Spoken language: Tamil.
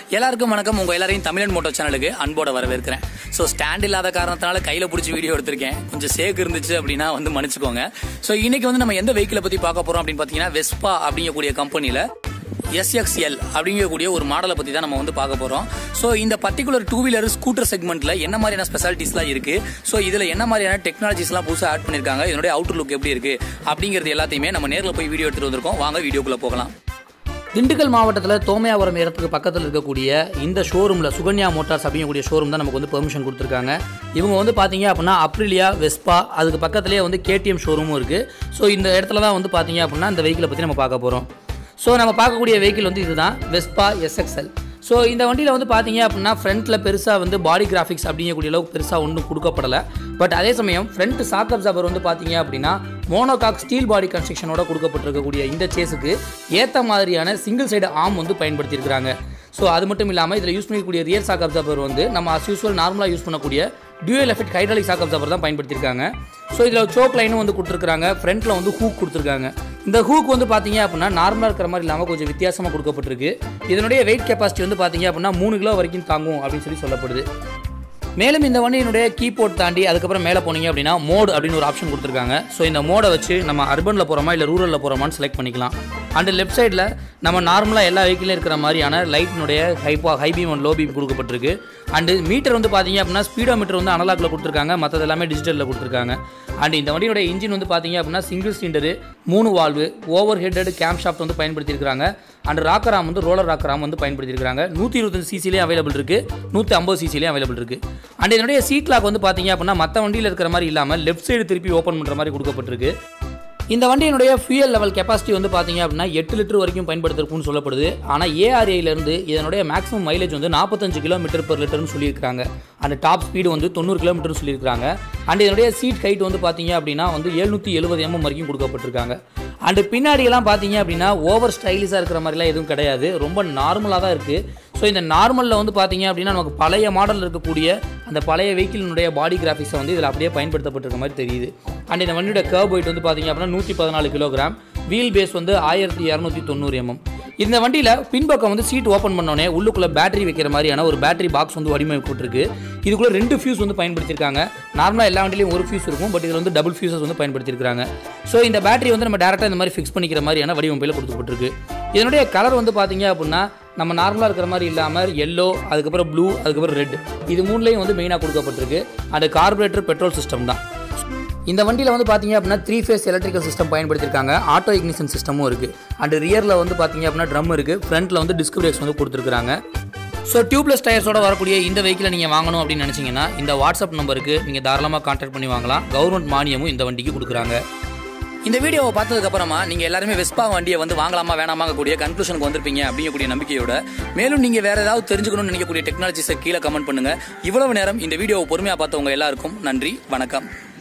எல்லாருக்கும் வணக்கம் உங்க எல்லாரையும் தமிழன் மோட்டோ சேனலுக்கு அன்போட வரவேற்கிறேன் ஸோ ஸ்டாண்ட் இல்லாத காரணத்தினால கையில பிடிச்சி வீடியோ எடுத்திருக்கேன் கொஞ்சம் சேக் இருந்துச்சு அப்படின்னா வந்து மன்னிச்சுக்கோங்க ஸோ இன்னைக்கு வந்து நம்ம எந்த வெஹிக்கிளை பத்தி பார்க்க போறோம் அப்படின்னு பாத்தீங்கன்னா வெஸ்பா அப்படிங்கக்கூடிய கம்பெனில எஸ்எக்ஸ்எல் அப்படிங்கக்கூடிய ஒரு மாடலை பத்தி தான் நம்ம வந்து பார்க்க போறோம் ஸோ இந்த பர்டிகுலர் டூ வீலர் ஸ்கூட்டர் செக்மெண்ட்ல என்ன மாதிரியான ஸ்பெஷாலிட்டிஸ்லாம் இருக்கு ஸோ இதுல என்ன மாதிரியான டெக்னாலஜிஸ்லாம் புதுசாக ஆட் பண்ணிருக்காங்க இதனுடைய அவுட்டர் லுக் எப்படி இருக்கு அப்படிங்கிறது எல்லாத்தையுமே நம்ம நேரில் போய் வீடியோ எடுத்துட்டு வந்திருக்கோம் வாங்க வீடியோக்குள்ள போகலாம் திண்டுக்கல் மாவட்டத்தில் தோமையாபுரம் இடத்துக்கு பக்கத்தில் இருக்கக்கூடிய இந்த ஷோரூமில் சுகன்யா மோட்டார்ஸ் அப்படிங்கக்கூடிய ஷோரூம் தான் நமக்கு வந்து பெர்மிஷன் கொடுத்துருக்காங்க இவங்க வந்து பார்த்தீங்க அப்படின்னா அப்ரிலியா வெஸ்பா அதுக்கு பக்கத்துலேயே வந்து கேடிஎம் ஷோரூமும் இருக்குது ஸோ இந்த இடத்துல தான் வந்து பார்த்தீங்க அப்படின்னா இந்த வெஹிக்கிளை பற்றி நம்ம பார்க்க போகிறோம் ஸோ நம்ம பார்க்கக்கூடிய வெஹிக்கிள் வந்து இதுதான் வெஸ்பா எஸ்எக்ஸ்எல் ஸோ இந்த வண்டியில் வந்து பார்த்தீங்க அப்படின்னா ஃப்ரண்ட்டில் பெருசாக வந்து பாடி கிராஃபிக்ஸ் அப்படிங்கக்கூடிய அளவுக்கு பெருசாக ஒன்றும் கொடுக்கப்படலை பட் அதே சமயம் ஃப்ரண்ட் சாக் அப்சார்பர் வந்து பார்த்தீங்க அப்படின்னா மோனோகாக் ஸ்டீல் பாடி கன்ஸ்ட்ரக்ஷனோட கொடுக்கப்பட்டிருக்கக்கூடிய இந்த சேஸுக்கு ஏற்ற மாதிரியான சிங்கிள் சைடு ஆர்ம் வந்து பயன்படுத்தியிருக்கிறாங்க ஸோ அது மட்டும் இல்லாமல் இதில் யூஸ் பண்ணக்கூடிய ரியர் சாக் அப்சார்பர் வந்து நம்ம அஸ் யூஸ்வல் நார்மலாக யூஸ் பண்ணக்கூடிய dual effect hydraulic shock absorber தான் பயன்படுத்தியிருக்காங்க ஸோ இதில் சோக் லைனும் வந்து கொடுத்துருக்காங்க ஃப்ரண்ட்டில் வந்து ஹூக் கொடுத்துருக்காங்க இந்த ஹூக் வந்து பார்த்தீங்க அப்படின்னா நார்மலாக இருக்கிற மாதிரி இல்லாமல் கொஞ்சம் வித்தியாசமாக கொடுக்கப்பட்டிருக்கு இதனுடைய வெயிட் கெப்பாசிட்டி வந்து பார்த்தீங்க அப்படின்னா மூணு கிலோ வரைக்கும் தாங்கும் அப்படின்னு சொல்லி சொல்லப்படுது மேலும் இந்த வண்டியினுடைய கீபோர்ட் தாண்டி அதுக்கப்புறம் மேலே போனீங்க அப்படின்னா மோட் அப்படின்னு ஒரு ஆப்ஷன் கொடுத்துருக்காங்க ஸோ இந்த மோடை வச்சு நம்ம அர்பனில் போகிறோமா இல்லை ரூரலில் போகிறோமான்னு செலக்ட் பண்ணிக்கலாம் அண்ட் லெஃப்ட் சைடில் நம்ம நார்மலாக எல்லா வெஹிக்கிலும் இருக்கிற மாதிரியான லைட்டினுடைய ஹைப்பா high beam and low beam கொடுக்கப்பட்டிருக்கு அண்டு மீட்டர் வந்து பார்த்தீங்க அப்படின்னா ஸ்பீடோ மீட்டர் வந்து அனலாக்ல கொடுத்துருக்காங்க மற்றது எல்லாமே டிஜிட்டலில் கொடுத்துருக்காங்க அண்ட் இந்த வண்டியோட இன்ஜின் வந்து பார்த்தீங்க அப்படின்னா சிங்கிள் சிலிண்டரு மூணு valve over headed camshaft வந்து பயன்படுத்தியிருக்காங்க அண்ட் ராக்கராம் வந்து ரோலர் ராக்கராம் வந்து பயன்படுத்தியிருக்காங்க நூற்றி இருபத்தஞ்சு சிசிலையும் அவைலபிள் இருக்குது நூற்றி ஐம்பது சிசிலையும் அவைலபிள் இருக்குது அண்ட் இதனுடைய சீட் லாக் வந்து பார்த்தீங்க அப்படின்னா மற்ற வண்டியில் இருக்கிற மாதிரி இல்லாமல் லெஃப்ட் சைடு திருப்பி ஓப்பன் பண்ணுற மாதிரி கொடுக்கப்பட்டிருக்கு இந்த வண்டியினுடைய ஃபியூயல் லெவல் கெப்பாசிட்டி வந்து பார்த்தீங்க அப்படின்னா எட்டு லிட்டர் வரைக்கும் பயன்படுத்திருக்கும்னு சொல்லப்படுது ஆனால் ஏஆர்ஏலேருந்து இதனுடைய மேக்ஸிமம் மைலேஜ் வந்து நாற்பத்தஞ்சு கிலோமீட்டர் பெர் லிட்டர்னு சொல்லியிருக்காங்க அந்த டாப் ஸ்பீடு வந்து தொண்ணூறு கிலோமீட்டர்னு சொல்லியிருக்காங்க அண்ட் இதனுடைய சீட் ஹைட் வந்து பார்த்தீங்க அப்படின்னா வந்து எழுநூற்றி எழுபது எம்எம் வரைக்கும் கொடுக்கப்பட்டிருக்காங்க அண்டு பின்னாடியெல்லாம் பார்த்தீங்க அப்படின்னா ஓவர் ஸ்டைலிஷாக இருக்கிற மாதிரிலாம் எதுவும் கிடையாது ரொம்ப நார்மலாக தான் இருக்குது ஸோ இந்த நார்மலில் வந்து பார்த்தீங்க அப்படின்னா நமக்கு பழைய மாடலில் இருக்கக்கூடிய அந்த பழைய வெஹிக்கிளினுடைய பாடி கிராஃபிக்ஸை வந்து இதில் அப்படியே பயன்படுத்தப்பட்டிருக்க மாதிரி தெரியுது அண்ட் இந்த வண்டியோட கர்வ் வெயிட் வந்து பார்த்தீங்க அப்படின்னா நூற்றி பதினாலு கிலோகிராம் வீல் பேஸ் வந்து ஆயிரத்தி இரநூத்தி தொண்ணூறு எம்எம் இந்த வண்டியில் பின்பக்கம் வந்து சீட் ஓப்பன் பண்ணோடனே உள்ளுக்குள்ளே பேட்டரி வைக்கிற மாதிரியான ஒரு பேட்டரி பாக்ஸ் வந்து வடிவமைக்கப்பட்டிருக்கு இதுக்குள்ளே ரெண்டு ஃபியூஸ் வந்து பயன்படுத்தியிருக்காங்க நார்மலாக எல்லா வண்டிலையும் ஒரு ஃபியூஸ் இருக்கும் பட் இதில் வந்து டபுள் ஃபியூசஸ் வந்து பயன்படுத்தியிருக்காங்க ஸோ இந்த பேட்டரி வந்து நம்ம டேரெக்டாக இந்த மாதிரி ஃபிக்ஸ் பண்ணிக்கிற மாதிரியான வடிவமைப்பில் கொடுக்கப்பட்டிருக்கு இதனுடைய கலர் வந்து பார்த்தீங்க அப்படின்னா நம்ம நார்மலாக இருக்கிற மாதிரி இல்லாமல் எல்லோ அதுக்கப்புறம் ப்ளூ அதுக்கப்புறம் ரெட் இது மூணுலேயும் வந்து மெயினாக கொடுக்கப்பட்டிருக்கு அண்ட் கார்பரேட்டர் பெட்ரோல் சிஸ்டம் தான் இந்த வண்டியில் வந்து பார்த்தீங்க அப்படின்னா த்ரீ ஃபேஸ் எலக்ட்ரிக்கல் சிஸ்டம் பயன்படுத்தியிருக்காங்க ஆட்டோ இக்னிஷன் சிஸ்டமும் இருக்குது அண்ட் ரியரில் வந்து பார்த்தீங்க அப்படின்னா ட்ரம் இருக்குது ஃப்ரண்ட்டில் வந்து டிஸ்க் பிரேக்ஸ் வந்து கொடுத்துருக்காங்க ஸோ டியூப்லெஸ் டயர்ஸோட வரக்கூடிய இந்த வெஹிக்கிளை நீங்கள் வாங்கணும் அப்படின்னு நினச்சிங்கன்னா இந்த வாட்ஸ்அப் நம்பருக்கு நீங்கள் தாராளமாக கான்டாக்ட் பண்ணி வாங்கலாம் கவர்மெண்ட் மானியமும் இந்த வண்டிக்கு கொடுக்குறாங்க இந்த வீடியோவை பார்த்ததுக்கு அப்புறமா நீங்க எல்லாருமே வெஸ்பா வண்டியை வந்து வாங்கலாமா வேணாமாங்க கூடிய கன்க்ளூஷனுக்கு வந்திருப்பீங்க அப்படிங்கக்கூடிய நம்பிக்கையோட மேலும் நீங்க வேற ஏதாவது தெரிஞ்சுக்கணும்னு நினைக்கக்கூடிய டெக்னாலஜிஸை கீழே கமெண்ட் பண்ணுங்க இவ்வளவு நேரம் இந்த வீடியோவை பொறுமையா பார்த்தவங்க எல்லாருக்கும் நன்றி வணக்கம்